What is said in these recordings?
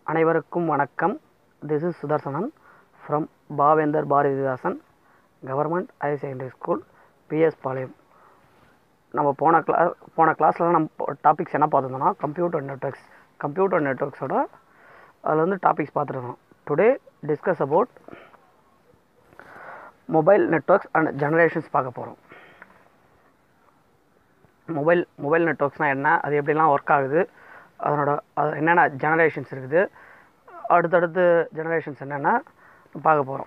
அனைவருக்கும் வணக்கம் this is Sudarsanan from Pavendhar Bharathidasan government higher secondary school PS Palayam நம்ம போன கிளா போன கிளாஸில் நம்ம டாபிக்ஸ் என்ன பார்த்துருந்தோம்னா கம்ப்யூட்டர் நெட்ஒர்க்ஸ் கம்ப்யூட்டர் நெட்ஒர்க்ஸோட அதில் வந்து டாபிக்ஸ் பார்த்துருந்தோம் today discuss about mobile networks and generations பார்க்க போகிறோம் மொபைல் மொபைல் நெட்ஒர்க்ஸ்னால் என்ன அது எப்படிலாம் ஒர்க் ஆகுது அதனோட அது என்னென்ன ஜெனரேஷன்ஸ் இருக்குது அடுத்தடுத்து ஜெனரேஷன்ஸ் என்னென்ன பார்க்க போகிறோம்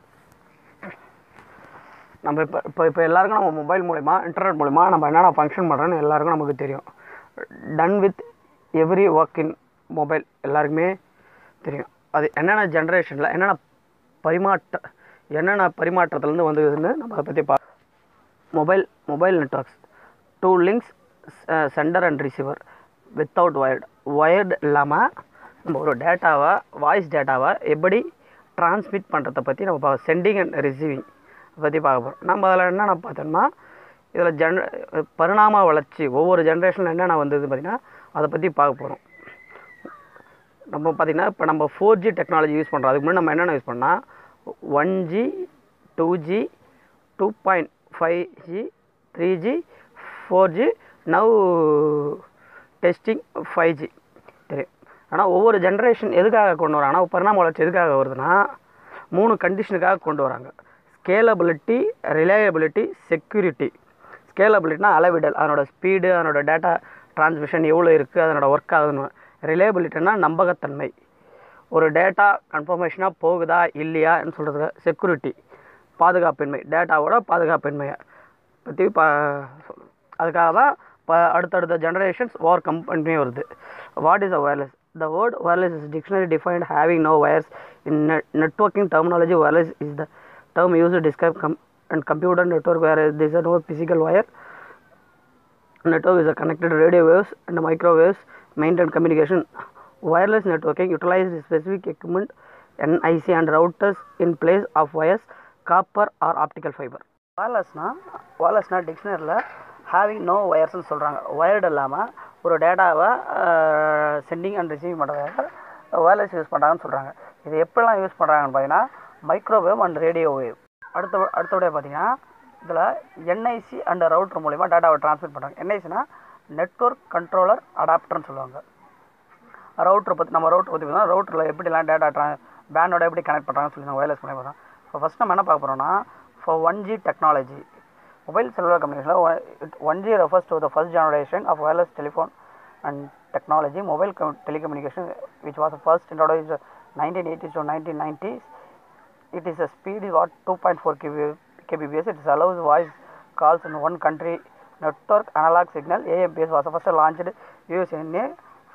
நம்ம இப்போ இப்போ இப்போ எல்லாருக்கும் நம்ம மொபைல் மூலிமா இன்டர்நெட் மூலிமா நம்ம என்னென்ன ஃபங்க்ஷன் பண்ணுறோன்னு எல்லாருக்கும் நமக்கு தெரியும் done with every work in mobile எல்லாருக்குமே தெரியும் அது என்னென்ன ஜென்ரேஷனில் என்னென்ன பரிமாற்ற என்னென்ன பரிமாற்றத்துலேருந்து வந்ததுன்னு நம்ம அதை பற்றி பா mobile mobile networks to links centre and receiver without wired wired இல்லாமல் நம்ம ஒரு டேட்டாவை வாய்ஸ் டேட்டாவை எப்படி டிரான்ஸ்மிட் பண்ணுறதை பற்றி நம்ம பார்க்க சென்டிங் அண்ட் ரிசீவிங் பற்றி பார்க்க போகிறோம் நம்ம அதில் என்னென்ன பார்த்தோம்னா இதில் ஜென் பரிணாம வளர்ச்சி ஒவ்வொரு ஜென்ரேஷனில் என்னென்ன வந்தது பார்த்திங்கன்னா அதை பற்றி பார்க்க போகிறோம் நம்ம பார்த்திங்கன்னா இப்போ நம்ம ஃபோர் ஜி டெக்னாலஜி யூஸ் பண்ணுறோம் அதுக்கு முன்னாடி நம்ம என்னென்ன யூஸ் பண்ணால் one G two G two point five G three G four G now testing five G தெரியும் ஆனால் ஒவ்வொரு ஜென்ரேஷன் எதுக்காக கொண்டு வராங்கன்னா பரிணாம வளர்ச்சி எதுக்காக வருதுன்னா மூணு கண்டிஷனுக்காக கொண்டு வராங்க ஸ்கேலபிலிட்டி ரிலையபிலிட்டி செக்யூரிட்டி ஸ்கேலபிலிட்டினா அளவிடல் அதனோட ஸ்பீடு அதனோட டேட்டா டிரான்ஸ்மிஷன் எவ்வளோ இருக்குது அதனோட ஒர்க் ஆகுதுன்னு ரிலையபிலிட்டினா நம்பகத்தன்மை ஒரு டேட்டா கன்ஃபர்மேஷனாக போகுதா இல்லையான்னு சொல்கிறது செக்யூரிட்டி பாதுகாப்பின்மை டேட்டாவோட பாதுகாப்பின்மையை பற்றி பா அதுக்காக தான் இப்போ அடுத்தடுத்த ஜெனரேஷன்ஸ் ஓவர் கம்பெனி வருது what is a wireless the word wireless is dictionary defined having no wires in net networking terminology wireless is the term used to describe com and computer network where there is no physical wire network is a connected radio waves and microwaves maintain communication wireless networking utilizes specific equipment NIC and routers in place of wires copper or optical fiber wirelessனா wirelessனா டிக்ஷனரியில் having no ஒயர்ஸ்னு சொல்கிறாங்க wired இல்லாமல் ஒரு டேட்டாவை sending and receiving பண்ணுறதுக்காக wireless use பண்ணுறாங்கன்னு சொல்கிறாங்க இது எப்படிலாம் யூஸ் பண்ணுறாங்கன்னு பார்த்தீங்கன்னா மைக்ரோவேவ் அண்ட் ரேடியோ வேவ் அடுத்த அடுத்தபடியாக பார்த்தீங்கன்னா இதில் என்ஐசி அண்ட் ரவுட்டர் மூலிமா டேட்டாவை ட்ரான்ஸ்மிட் பண்ணுறாங்க என்ஐசினா நெட்ஒர்க் கண்ட்ரோலர் அடாப்டர்னு சொல்லுவாங்க ரவுட்டர் பற்றி நம்ம ரவுட்டர் பற்றி பார்த்தா ரவுட்டரில் எப்படிலாம் டேட்டா ட்ரா பேண்டோட எப்படி கனெக்ட் பண்ணுறாங்கன்னு சொல்லி நான் ஒயர்லெஸ் பண்ணி பார்த்தோம் இப்போ ஃபஸ்ட் நம்ம என்ன பார்க்க போகிறோம்னா for one G technology mobile cellular கம்யூனிகேஷனில் one G refers to the first generation of wireless telephone and technology mobile telecommunication which was first introduce nineteen eighties to nineteen nineties it is a speed got 2.4 kb, kbps it is allows voice calls in one country network analog signal amps was first launched use in a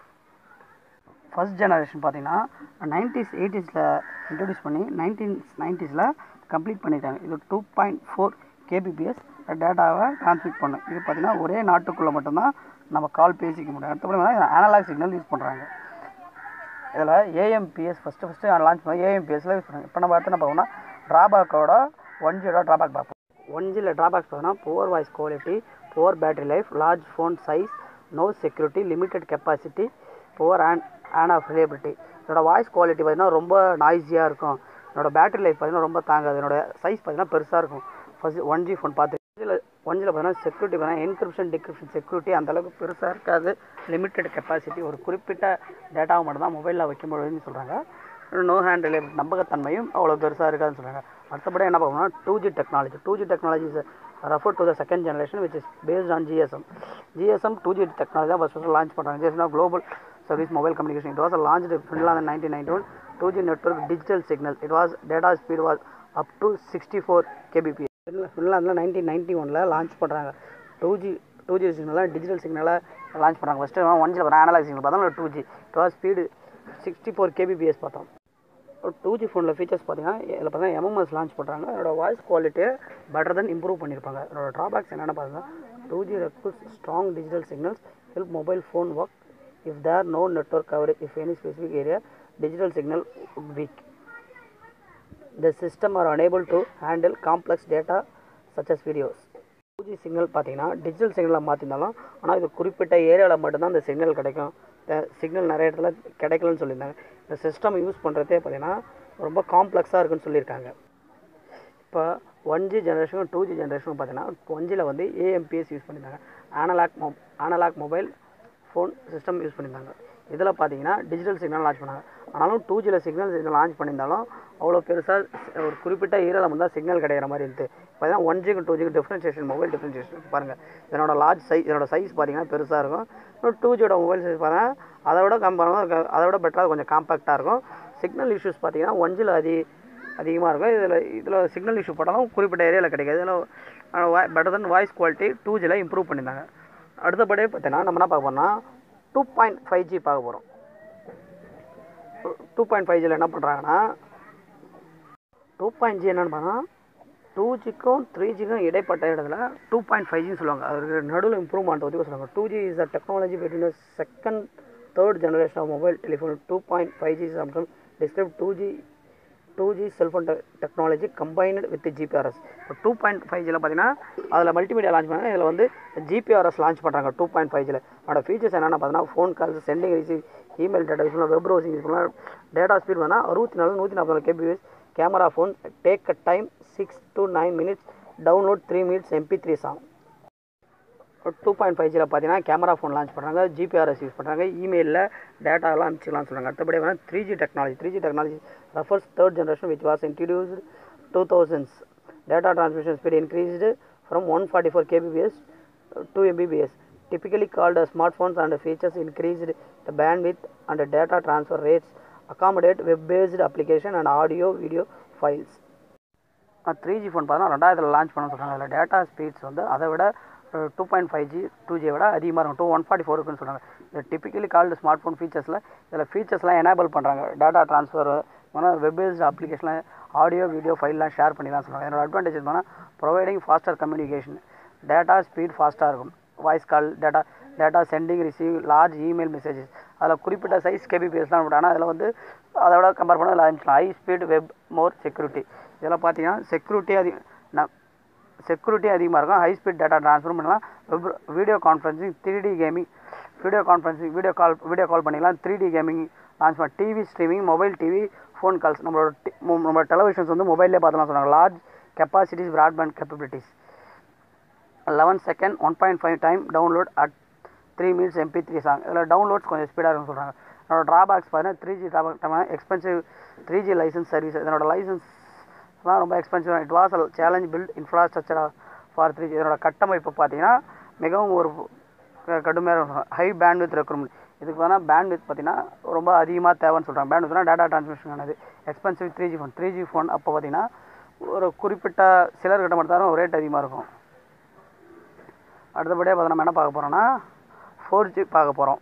first generation பார்த்தீங்கன்னா nineties எயிட்டிஸில் introduce பண்ணி nineteen நைன்டிஸில் complete பண்ணிட்டாங்க இது two point four kbps டேட்டாவை transmit பண்ணும் இது பார்த்திங்கன்னா ஒரே நாட்டுக்குள்ளே மட்டும்தான் நம்ம கால் பேசிக்க முடியும் அடுத்தபடி அனலாக் சிக்னல் யூஸ் பண்ணுறாங்க இதில் ஏஎம்பிஎஸ் ஃபஸ்ட்டு ஃபஸ்ட்டு லான்ச் பண்ணி ஏஎம்பிஎஸ்ல யூஸ் பண்ணுங்க இப்போ நம்ம அடுத்து என்ன பார்க்கணும்னா ட்ராபேக்கோட ஒன் ஜியோட ட்ராபேக் பார்ப்போம் ஒன் ஜியில் ட்ராபேக்ஸ் பார்த்தோன்னா poor voice quality poor battery life large phone size no security limited capacity poor and and of reliability இதோட வாய்ஸ் குவாலிட்டி பார்த்திங்கன்னா ரொம்ப நாய்ஸியாக இருக்கும் என்னோட பேட்டரி லைஃப் பார்த்திங்கன்னா ரொம்ப தாங்காது என்னோட சைஸ் பார்த்திங்கன்னா பெருசாக இருக்கும் ஃபஸ்ட் ஒன் ஜி ஃபோன் பார்த்து இதில் ஒன் ஜியில் பார்த்தீங்கன்னா செக்யூரிட்டி பார்த்தீங்கன்னா என்கிரிப்ஷன் டிகிரிப்ஷன் செக்யூரிட்டி அந்தளவுக்கு பெருசாக இருக்காது லிமிட்டட் கெப்பாசிட்டி ஒரு குறிப்பிட்ட டேட்டாவை மட்டும் தான் மொபைலில் வைக்கும்போதுன்னு சொல்கிறாங்க நோ ஹேண்ட் ரிலேபிள் நம்பகத்தன்மையும் அவ்வளோ பெருசாக இருக்காதுன்னு சொல்கிறாங்க அடுத்தபடி என்ன பார்க்கணும்னா two G technology two G technology is refer to the second generation which is based on GSM GSM two G technology தான் ஃபஸ்ட் ஃபஸ்ட் லான்ச் பண்ணுறாங்க GSM global service mobile communication it was launch Finland nineteen ninety one two G network digital signal it was data speed was up to sixty four kbp ஃபின்லாந்தில் nineteen ninety ஒனில் launch பண்ணுறாங்க two G two G சிக்னலாக digital சிக்னலாக launch பண்ணுறாங்க first one ஜியில் பார்த்தா analogue signal பார்த்தா two G it was speed sixty four kbps பார்த்தோம் டூ ஜி ஃபோனில் ஃபீச்சர்ஸ் பார்த்தீங்கன்னா இதில் பார்த்தீங்கன்னா எம்எம்எஸ் லான்ச் பண்ணுறாங்க அதோட வாய்ஸ் குவாலிட்டியை பெட்டர் தென் இம்ப்ரூவ் பண்ணியிருப்பாங்க அதோட ட்ராபேக்ஸ் என்னென்ன பார்த்தீங்கன்னா two G request strong digital signals help mobile phone work if there no network coverage if any specific area digital signal weak the system are unable to handle complex data such as videos two G signal பார்த்தீங்கன்னா digital சிக்னலாக மாற்றிருந்தாலும் ஆனால் இது குறிப்பிட்ட ஏரியாவில் மட்டும்தான் அந்த signal கிடைக்கும் சிக்னல் நிறைய இடத்துல கிடைக்கலன்னு சொல்லியிருந்தாங்க இந்த சிஸ்டம் யூஸ் பண்ணுறதே பார்த்தீங்கன்னா ரொம்ப காம்ப்ளெக்ஸாக இருக்குன்னு சொல்லியிருக்காங்க இப்போ ஒன் ஜி ஜென்ரேஷனும் டூ ஜி ஜென்ரேஷனும் பார்த்தீங்கன்னா ஒன் ஜியில் வந்து ஏஎம்பிஎஸ் யூஸ் பண்ணியிருந்தாங்க அனலாக் மொ analogue mobile phone system use பண்ணியிருந்தாங்க இதில் பார்த்தீங்கன்னா டிஜிட்டல் சிக்னல் லான்ச் பண்ணாங்க ஆனாலும் டூ ஜியில் சிக்னல் சிக்னல் லான்ச் பண்ணியிருந்தாலும் அவ்வளோ பெருசாக ஒரு குறிப்பிட்ட ஏரியாவில் மட்டும் தான் சிக்னல் கிடைக்கிற மாதிரி இருந்துச்சு பார்த்தீங்கன்னா ஒன் ஜிக்கு டூ ஜிக்கு டிஃப்ரென்ஷியேஷன் மொபைல் டிஃப்ரென்ஷியேஷன் பாருங்கள் இதனோட லார்ஜ் சைஸ் இதனோட சைஸ் பார்த்தீங்கன்னா பெருசாக இருக்கும் இன்னும் டூ ஜியோட மொபைல் சைஸ் பாருங்கள் அதை விட கம்பேர் அதை விட பெட்டராக கொஞ்சம் காம்பேக்டாக இருக்கும் சிக்னல் இஷ்யூஸ் பார்த்தீங்கன்னா ஒன் ஜியில் அதி அதிகமாக இருக்கும் இதில் இதில் சிக்னல் இஷ்யூ போட்டாலும் குறிப்பிட்ட ஏரியாவில் கிடைக்காது இதில் better than voice quality two ஜியில் இம்ப்ரூவ் பண்ணியிருந்தாங்க அடுத்தபடியே பார்த்தீங்கன்னா நம்ம என்ன பார்க்க போறோம்னா டூ பாயிண்ட் ஃபைவ் ஜி பார்க்க போகிறோம் டூ பாயிண்ட் ஃபைவ் ஜியில் என்ன பண்ணுறாங்கன்னா டூ பாயிண்ட் ஜி என்னென்னு பார்த்தா டூ ஜிக்கும் த்ரீ ஜிக்கும் இடைப்பட்ட இடத்துல டூ பாயிண்ட் ஃபைவ் ஜின்னு சொல்லுவாங்க அதுக்கு நடுவில் இம்ப்ரூவ்மெண்ட் பற்றி சொல்லுவாங்க two G is a technology between second third generation of mobile telephone two point five G sometimes describe two G two G cellphone technology combined with GPRS இப்போ two point five ஜியில் பார்த்தீங்கன்னா அதில் multimedia launch பண்ணாங்க இதில் வந்து GPRS launch பண்ணுறாங்க two point five ஜியில் அதோட ஃபீச்சர்ஸ் என்னென்னு பார்த்தீங்கன்னா phone calls sending receive email data use பண்ணலாம் வெப் ப்ரௌசிங் யூஸ் பண்ணலாம் டேட்டா ஸ்பீட் வேணால் அறுபத்தி நாலு நூற்றி நாற்பது kbs camera phone take a time six to nine minutes download three minutes MP three song two point five ஜியில் பார்த்தீங்கன்னா camera phone launch பண்ணுறாங்க ஜிபிஆர்எஸ் யூஸ் பண்ணுறாங்க இமெயிலில் டேட்டாலாம் அனுப்பிச்சிக்கலாம்னு சொல்கிறாங்க அடுத்தபடி வேணால் three G technology three G technology refers third generation which was introduced two thousands data transmission speed increased from one forty four kbps to Mbps typically called as smartphones and features increased the bandwidth and data transfer rates accommodate web-based application and audio video files three G phone பார்த்தா ரெண்டாயிரத்தில் launch பண்ண சொல்கிறாங்க அதில் data speeds வந்து அதை விட two point five G two ஜியை விட அதிகமாக இருக்கும் டூ ஒன் ஃபார்ட்டி ஃபோருக்குன்னு சொல்கிறாங்க இது டிப்பிக்கலி கால்டு ஸ்மார்ட் ஃபோன் ஃபீச்சர்ஸில் இதில் ஃபீச்சர்ஸ்லாம் எனேபிள் பண்ணுறாங்க டேட்டா ட்ரான்ஸ்ஃபர் வெப் பேஸ்ட் அப்ளிகேஷனில் ஆடியோ வீடியோ ஃபைல்லாம் ஷேர் பண்ணிலாம் சொல்கிறாங்க என்னோட அட்வான்டேஜ் என்னன்னா providing faster communication data speed ஃபாஸ்ட்டாக இருக்கும் voice call data data sending receive large email messages அதில் குறிப்பிட்ட சைஸ் கேபிபிஎஸ்லாம் விட ஆனால் அதில் வந்து அதை விட கம்பேர் பண்ண அதில் ஆரம்பிச்சலாம் high speed web more security இதில் பார்த்தீங்கன்னா செக்யூரிட்டி அதிக ந செக்யூரிட்டி அதிகமாக இருக்கும் ஹை ஸ்பீட் டேட்டா ட்ரான்ஸ்ஃபர் பண்ணலாம் web video conferencing three D gaming video conferencing video call video call பண்ணிக்கலாம் த்ரீ டி கேமிங் லான்ச் பண்ண TV streaming mobile TV phone calls நம்மளோட டி- மொ- நம்மளோட டெலிவிஷன்ஸ் வந்து மொபைல்லே பார்த்துலாம் சொன்னாங்க large capacities broadband capabilities eleven second one point five time download at three minutes MP three song இதில் டவுன்லோட்ஸ் கொஞ்சம் ஸ்பீடாக இருக்குன்னு சொல்கிறாங்க என்னோட ட்ராபேக்ஸ் பார்த்தீங்கன்னா three G drawback expensive three G licence service இதனோட லைசன்ஸ்லாம் ரொம்ப expensive it was challenge build infrastructure for three G இதனோட கட்டமைப்பு பார்த்தீங்கன்னா மிகவும் ஒரு க- கடுமையாக ஹை பேண்ட்வித் ரெக்ரூட்மெண்ட் இதுக்கு வேணால் பேண்ட்வித் பார்த்தீங்கன்னா ரொம்ப அதிகமாக தேவைன்னு சொல்கிறாங்க பேண்ட்வித்னா டேட்டா ட்ரான்ஸ்மிஷன் ஆனது expensive three G phone three G phone அப்போ பார்த்தீங்கன்னா ஒரு குறிப்பிட்ட சிலர்கிட்ட மட்டும் தான் ரேட் அதிகமாக இருக்கும் அடுத்தபடியாக பார்த்து நம்ம என்ன பார்க்க போகிறோம்னா ஃபோர் ஜி பார்க்க போகிறோம்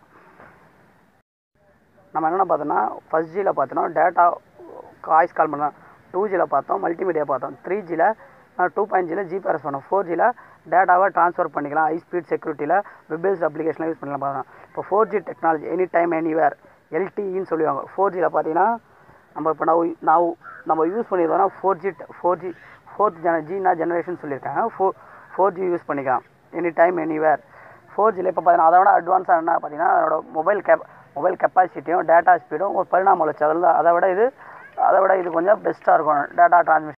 நம்ம என்னென்ன பார்த்தோம்னா ஃபஸ்ட் ஜியில் பார்த்தோன்னா டேட்டா வாய்ஸ் கால் பண்ணலாம் டூ ஜியில் பார்த்தோம் மல்டிமீடியா பார்த்தோம் த்ரீ ஜியில் டூ பாயிண்ட் ஜியில் ஜிபிஆர்எஸ் பண்ணோம் ஃபோர் ஜியில் டேட்டாவை ட்ரான்ஸ்ஃபர் பண்ணிக்கலாம் ஹை ஸ்பீட் செக்யூரிட்டியில் வெப் பேஸ்ட் அப்ளிகேஷனில் யூஸ் பண்ணலாம் பார்த்தோம் இப்போ four G technology any time anywhere எல்டிஇன்னு சொல்லுவாங்க ஃபோர் ஜியில் பார்த்தீங்கன்னா நம்ம இப்போ நான் நான் நம்ம யூஸ் பண்ணியிருக்கோம்னா four G four G fourth gen ஜினா ஜெனரேஷன் சொல்லியிருக்காங்க ஃபோர் ஃபோர் ஜி யூஸ் பண்ணிக்கலாம் எனி டைம் எனிவேர் ஃபோர் ஜியில் இப்போ பார்த்தீங்கன்னா அதை விட அட்வான்ஸாக என்ன பார்த்தீங்கன்னா அதோட மொபைல் கேப் மொபைல் கெப்பாசிட்டியும் டேட்டா ஸ்பீடும் ஒரு பரிணாம வளர்ச்சி அதில் அதை விட இது அதை விட இது கொஞ்சம் பெஸ்ட்டாக இருக்கும் டேட்டா டிரான்ஸ்மிஷன்